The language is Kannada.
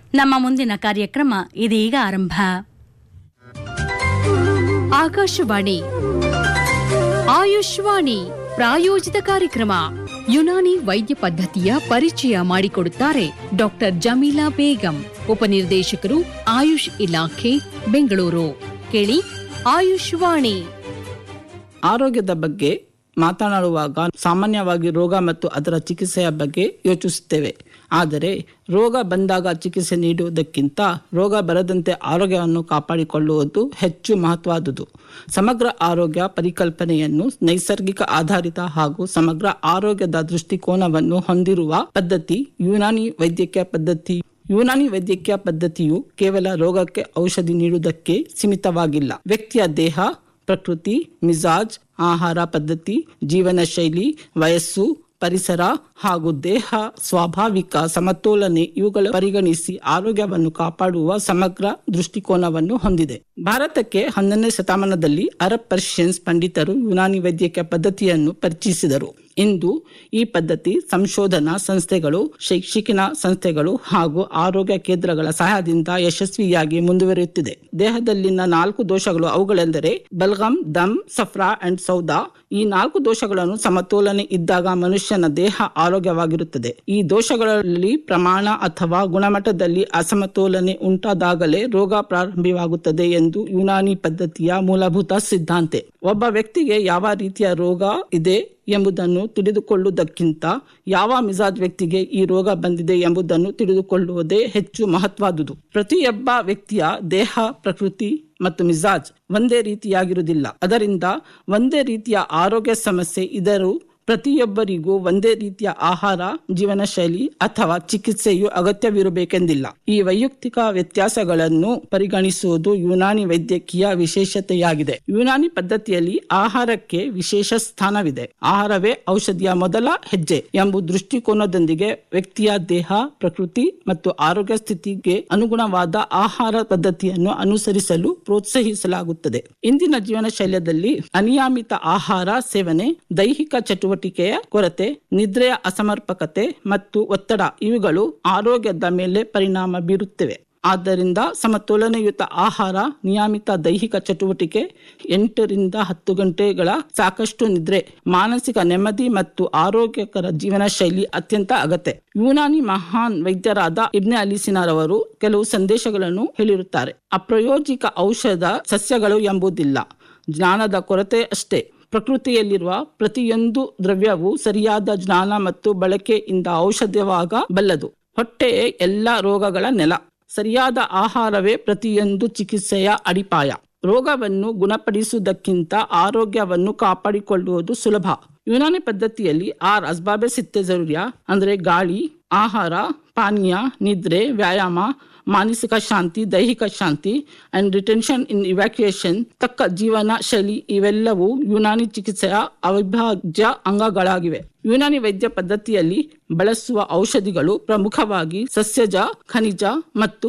ನಮ್ಮ ಮುಂದಿನ ಕಾರ್ಯಕ್ರಮ ಇದೀಗ ಆರಂಭ ಆಕಾಶವಾಣಿ ಆಯುಷ್ವಾಣಿ ಪ್ರಾಯೋಜಿತ ಕಾರ್ಯಕ್ರಮ ಯುನಾನಿ ವೈದ್ಯ ಪದ್ಧತಿಯ ಪರಿಚಯ ಮಾಡಿಕೊಡುತ್ತಾರೆ ಡಾಕ್ಟರ್ ಜಮೀಲಾ ಬೇಗಂ ಉಪನಿರ್ದೇಶಕರು ಆಯುಷ್ ಇಲಾಖೆ ಬೆಂಗಳೂರು ಕೇಳಿ ಆಯುಷ್ವಾಣಿ ಆರೋಗ್ಯದ ಬಗ್ಗೆ ಮಾತನಾಡುವಾಗ ಸಾಮಾನ್ಯವಾಗಿ ರೋಗ ಮತ್ತು ಅದರ ಚಿಕಿತ್ಸೆಯ ಬಗ್ಗೆ ಯೋಚಿಸುತ್ತೇವೆ ಆದರೆ ರೋಗ ಬಂದಾಗ ಚಿಕಿತ್ಸೆ ನೀಡುವುದಕ್ಕಿಂತ ರೋಗ ಬರದಂತೆ ಆರೋಗ್ಯವನ್ನು ಕಾಪಾಡಿಕೊಳ್ಳುವುದು ಹೆಚ್ಚು ಮಹತ್ವದುದು ಸಮಗ್ರ ಆರೋಗ್ಯ ಪರಿಕಲ್ಪನೆಯನ್ನು ನೈಸರ್ಗಿಕ ಆಧಾರಿತ ಹಾಗೂ ಸಮಗ್ರ ಆರೋಗ್ಯದ ದೃಷ್ಟಿಕೋನವನ್ನು ಹೊಂದಿರುವ ಪದ್ಧತಿ ಯುನಾನಿ ವೈದ್ಯಕೀಯ ಪದ್ಧತಿ ಯುನಾನಿ ವೈದ್ಯಕೀಯ ಪದ್ಧತಿಯು ಕೇವಲ ರೋಗಕ್ಕೆ ಔಷಧಿ ನೀಡುವುದಕ್ಕೆ ಸೀಮಿತವಾಗಿಲ್ಲ ವ್ಯಕ್ತಿಯ ದೇಹ ಪ್ರಕೃತಿ ಮಿಜಾಜ್ ಆಹಾರ ಪದ್ಧತಿ ಜೀವನ ಶೈಲಿ ವಯಸ್ಸು ಪರಿಸರ ಹಾಗೂ ದೇಹ ಸ್ವಾಭಾವಿಕ ಸಮತೋಲನೆ ಇವುಗಳು ಪರಿಗಣಿಸಿ ಆರೋಗ್ಯವನ್ನು ಕಾಪಾಡುವ ಸಮಗ್ರ ದೃಷ್ಟಿಕೋನವನ್ನು ಹೊಂದಿದೆ ಭಾರತಕ್ಕೆ ಹನ್ನೊಂದನೇ ಶತಮಾನದಲ್ಲಿ ಅರಬ್ ಪರ್ಷಿಯನ್ಸ್ ಪಂಡಿತರು ಯುನಾನಿ ವೈದ್ಯಕೀಯ ಪದ್ಧತಿಯನ್ನು ಪರಿಚಯಿಸಿದರು ಇಂದು ಈ ಪದ್ಧತಿ ಸಂಶೋಧನಾ ಸಂಸ್ಥೆಗಳು ಶೈಕ್ಷಣಿಕ ಸಂಸ್ಥೆಗಳು ಹಾಗೂ ಆರೋಗ್ಯ ಕೇಂದ್ರಗಳ ಸಹಾಯದಿಂದ ಯಶಸ್ವಿಯಾಗಿ ಮುಂದುವರಿಯುತ್ತಿದೆ ದೇಹದಲ್ಲಿನ ನಾಲ್ಕು ದೋಷಗಳು ಅವುಗಳೆಂದರೆ ಬಲ್ಗಮ್ ದಮ್ ಸಫ್ರಾ ಅಂಡ್ ಸೌದಾ ಈ ನಾಲ್ಕು ದೋಷಗಳನ್ನು ಸಮತೋಲನೆ ಇದ್ದಾಗ ಮನುಷ್ಯನ ದೇಹ ಆರೋಗ್ಯವಾಗಿರುತ್ತದೆ ಈ ದೋಷಗಳಲ್ಲಿ ಪ್ರಮಾಣ ಅಥವಾ ಗುಣಮಟ್ಟದಲ್ಲಿ ಅಸಮತೋಲನೆ ಉಂಟಾದಾಗಲೇ ರೋಗ ಪ್ರಾರಂಭವಾಗುತ್ತದೆ ಎಂದು ಯುನಾನಿ ಪದ್ಧತಿಯ ಮೂಲಭೂತ ಸಿದ್ಧಾಂತೆ ಒಬ್ಬ ವ್ಯಕ್ತಿಗೆ ಯಾವ ರೀತಿಯ ರೋಗ ಇದೆ ಎಂಬುದನ್ನು ತಿಳಿದುಕೊಳ್ಳುವುದಕ್ಕಿಂತ ಯಾವ ಮಿಜಾಜ್ ವ್ಯಕ್ತಿಗೆ ಈ ರೋಗ ಬಂದಿದೆ ಎಂಬುದನ್ನು ತಿಳಿದುಕೊಳ್ಳುವುದೇ ಹೆಚ್ಚು ಮಹತ್ವದುದು ಪ್ರತಿಯೊಬ್ಬ ವ್ಯಕ್ತಿಯ ದೇಹ ಪ್ರಕೃತಿ ಮತ್ತು ಮಿಜಾಜ್ ಒಂದೇ ರೀತಿಯಾಗಿರುವುದಿಲ್ಲ ಅದರಿಂದ ಒಂದೇ ರೀತಿಯ ಆರೋಗ್ಯ ಸಮಸ್ಯೆ ಇದರೂ ಪ್ರತಿಯೊಬ್ಬರಿಗೂ ಒಂದೇ ರೀತಿಯ ಆಹಾರ ಜೀವನ ಶೈಲಿ ಅಥವಾ ಚಿಕಿತ್ಸೆಯು ಅಗತ್ಯವಿರಬೇಕೆಂದಿಲ್ಲ ಈ ವೈಯಕ್ತಿಕ ವ್ಯತ್ಯಾಸಗಳನ್ನು ಪರಿಗಣಿಸುವುದು ಯುನಾನಿ ವೈದ್ಯಕೀಯ ವಿಶೇಷತೆಯಾಗಿದೆ ಯುನಾನಿ ಪದ್ಧತಿಯಲ್ಲಿ ಆಹಾರಕ್ಕೆ ವಿಶೇಷ ಸ್ಥಾನವಿದೆ ಆಹಾರವೇ ಔಷಧಿಯ ಮೊದಲ ಹೆಜ್ಜೆ ಎಂಬ ದೃಷ್ಟಿಕೋನದೊಂದಿಗೆ ವ್ಯಕ್ತಿಯ ದೇಹ ಪ್ರಕೃತಿ ಮತ್ತು ಆರೋಗ್ಯ ಸ್ಥಿತಿಗೆ ಅನುಗುಣವಾದ ಆಹಾರ ಪದ್ಧತಿಯನ್ನು ಅನುಸರಿಸಲು ಪ್ರೋತ್ಸಾಹಿಸಲಾಗುತ್ತದೆ ಇಂದಿನ ಜೀವನ ಶೈಲಿಯಲ್ಲಿ ಅನಿಯಮಿತ ಆಹಾರ ಸೇವನೆ ದೈಹಿಕ ಚಟುವಟಿಕೆಯ ಕೊರತೆ ನಿದ್ರೆಯ ಅಸಮರ್ಪಕತೆ ಮತ್ತು ಒತ್ತಡ ಇವುಗಳು ಆರೋಗ್ಯದ ಮೇಲೆ ಪರಿಣಾಮ ಬೀರುತ್ತವೆ ಆದ್ದರಿಂದ ಸಮತೋಲನಯುತ ಆಹಾರ ನಿಯಮಿತ ದೈಹಿಕ ಚಟುವಟಿಕೆ ಎಂಟರಿಂದ ಹತ್ತು ಗಂಟೆಗಳ ಸಾಕಷ್ಟು ನಿದ್ರೆ ಮಾನಸಿಕ ನೆಮ್ಮದಿ ಮತ್ತು ಆರೋಗ್ಯಕರ ಜೀವನ ಶೈಲಿ ಅತ್ಯಂತ ಅಗತ್ಯ ಯುನಾನಿ ಮಹಾನ್ ವೈದ್ಯರಾದ ಇಬ್ನೆ ಅಲಿಸಿನರವರು ಕೆಲವು ಸಂದೇಶಗಳನ್ನು ಹೇಳಿರುತ್ತಾರೆ ಅಪ್ರಯೋಜಿಕ ಔಷಧ ಸಸ್ಯಗಳು ಎಂಬುದಿಲ್ಲ ಜ್ಞಾನದ ಕೊರತೆ ಅಷ್ಟೇ ಪ್ರಕೃತಿಯಲ್ಲಿರುವ ಪ್ರತಿಯೊಂದು ದ್ರವ್ಯವು ಸರಿಯಾದ ಜ್ಞಾನ ಮತ್ತು ಬಳಕೆಯಿಂದ ಔಷಧವಾಗಬಲ್ಲದು ಹೊಟ್ಟೆ ಎಲ್ಲ ರೋಗಗಳ ನೆಲ ಸರಿಯಾದ ಆಹಾರವೇ ಪ್ರತಿಯೊಂದು ಚಿಕಿತ್ಸೆಯ ಅಡಿಪಾಯ ರೋಗವನ್ನು ಗುಣಪಡಿಸುವುದಕ್ಕಿಂತ ಆರೋಗ್ಯವನ್ನು ಕಾಪಾಡಿಕೊಳ್ಳುವುದು ಸುಲಭ ಯುನಾನಿ ಪದ್ಧತಿಯಲ್ಲಿ ಆರ್ ಅಸ್ಬಾಬೆ ಸಿತ್ತೆ ಜರುರಿಯ ಅಂದರೆ ಗಾಳಿ ಆಹಾರ ಪಾನೀಯ ನಿದ್ರೆ ವ್ಯಾಯಾಮ ಮಾನಸಿಕ ಶಾಂತಿ ದೈಹಿಕ ಶಾಂತಿ ಅಂಡ್ ರಿಟೆನ್ಷನ್ ಇನ್ ಇವ್ಯಾಕ್ಯುಯೇಷನ್ ತಕ್ಕ ಜೀವನ ಶೈಲಿ ಇವೆಲ್ಲವೂ ಯುನಾನಿ ಚಿಕಿತ್ಸೆಯ ಅವಿಭಾಜ್ಯ ಅಂಗಗಳಾಗಿವೆ ಯುನಾನಿ ವೈದ್ಯ ಪದ್ಧತಿಯಲ್ಲಿ ಬಳಸುವ ಔಷಧಿಗಳು ಪ್ರಮುಖವಾಗಿ ಸಸ್ಯಜ ಖನಿಜ ಮತ್ತು